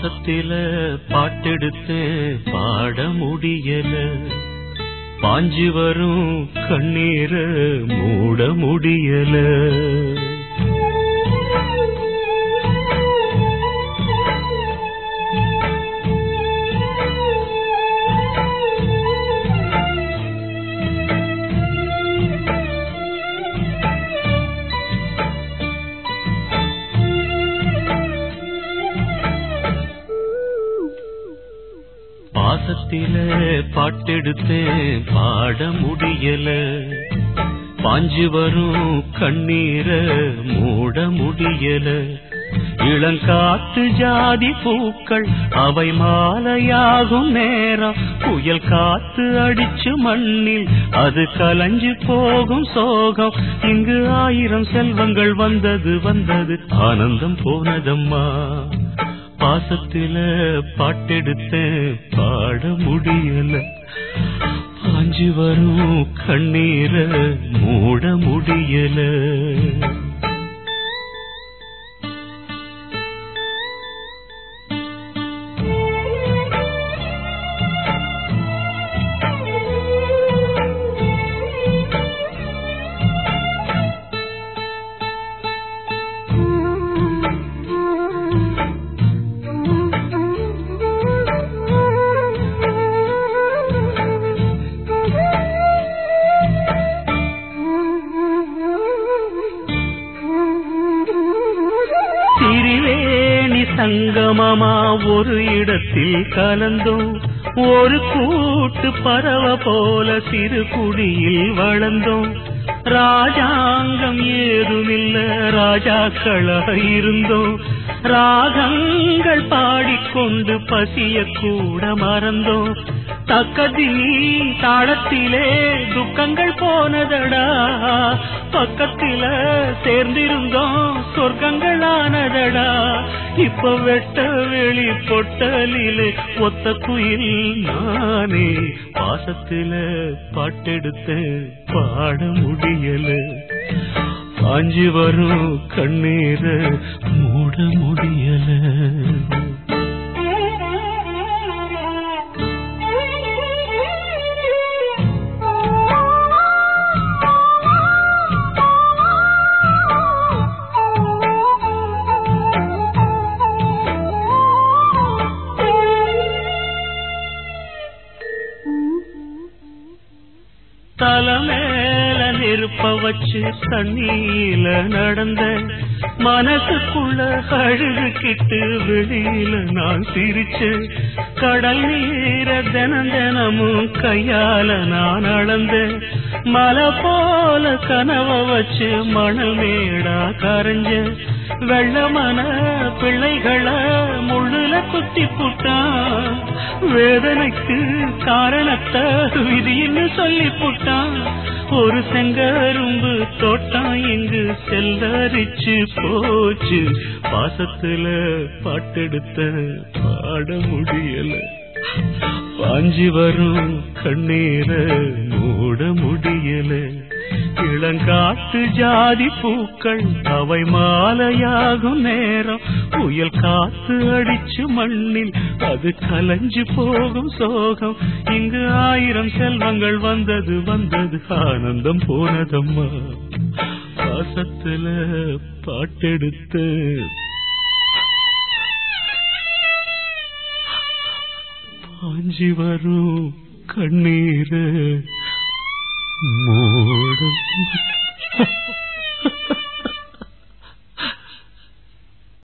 பாசத்தில பாட்டெடுத்து பாட முடியல பாஞ்சு வரும் கண்ணீர மூட முடியல பாசத்தில பாட்டெடுத்து பாட முடியல பாஞ்சு வரும் கண்ணீர மூட முடியல இளங்காத்து ஜாதி பூக்கள் அவை மாலையாகும் நேரம் புயல் காத்து அடிச்சு மண்ணில் அது கலஞ்சு போகும் சோகம் இங்கு ஆயிரம் செல்வங்கள் வந்தது வந்தது ஆனந்தம் போனதம்மா பாசத்தில பாட்டெடுத்து பாட முடியல பாஞ்சு வரும் கண்ணீர மூட முடியல திரிவேணி சங்கமமா ஒரு இடத்தில் கலந்தோம் ஒரு கூட்டு பறவ போல சிறு குடியில் வளர்ந்தோம் ராஜாங்கம் ஏதுமில்ல ராஜாக்களா இருந்தோம் ராகங்கள் பாடிக்கொண்டு பசிய கூட மறந்தோம் தக்கதி தாளத்திலே துக்கங்கள் போனதடா பக்கத்தில சேர்ந்திருந்தோம் சொர்க்கங்கள் ஆனதடா இப்ப வெட்ட வெளி பொட்டலிலே ஒத்த குயில் நானே பாசத்தில பாட்டெடுத்து பாட முடியல பாஞ்சு வரும் கண்ணீர மூட முடியல தலைமேல நெருப்ப வச்சு தண்ணீல நடந்த மனசுக்குள்ள அழுதுகிட்டு வெளியில நான் சிரிச்சு கடல் நீர தினம் தினமும் கையால நான் அளந்த மலை போல கனவ வச்சு மணல் மேடா கரைஞ்ச வெள்ளமன பிள்ளைகளை முள்ளுல குத்தி புட்டான் வேதனைக்கு காரணத்தை விதின்னு சொல்லி புட்டான் ஒரு செங்கரும்பு தோட்டம் இங்கு செல்லரிச்சு போச்சு பாசத்துல பாட்டெடுத்த பாட முடியல பாஞ்சி வரும் கண்ணீர மூட முடியல இளங்காட்டு ஜாதி பூக்கள் அவை மாலையாகும் நேரம் புயல் காத்து அடிச்சு மண்ணில் அது கலஞ்சு போகும் சோகம் இங்கு ஆயிரம் செல்வங்கள் வந்தது வந்தது ஆனந்தம் போனதம்மா பாசத்துல பாட்டெடுத்து பாஞ்சி வரும் கண்ணீர மூட